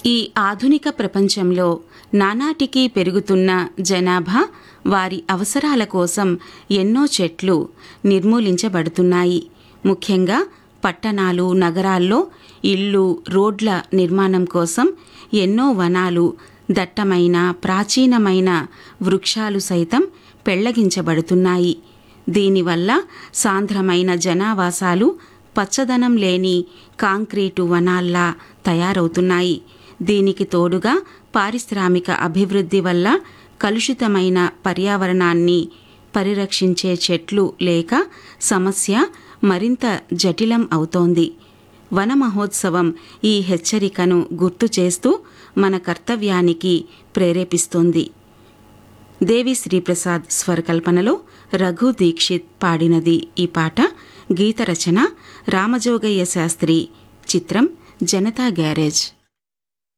ఈ ఆధునిక ప్రపంచంలో నానాటికి పెరుగుతున్న జనాభా వారి అవసరాల కోసం ఎన్నో చెట్లు నిర్మూలించబడుతున్నాయి ముఖ్యంగా పట్టణాలు నగరాల్లో ఇళ్ళు రోడ్ల నిర్మాణం కోసం ఎన్నో వనాలు దట్టమైన ప్రాచీనమైన వృక్షాలు సైతం పెళ్లగించబడుతున్నాయి దీనివల్ల సాంద్రమైన జనావాసాలు పచ్చదనం లేని కాంక్రీటు వనాల్లా తయారవుతున్నాయి దీనికి తోడుగా పారిశ్రామిక అభివృద్ధి వల్ల కలుషితమైన పర్యావరణాన్ని పరిరక్షించే చెట్లు లేక సమస్య మరింత జటిలం అవుతోంది వన మహోత్సవం ఈ హెచ్చరికను గుర్తు చేస్తూ మన కర్తవ్యానికి ప్రేరేపిస్తోంది దేవి శ్రీప్రసాద్ స్వరకల్పనలో రఘు దీక్షిత్ పాడినది ఈ పాట గీత రచన రామజోగయ్య శాస్త్రి చిత్రం జనతా గ్యారేజ్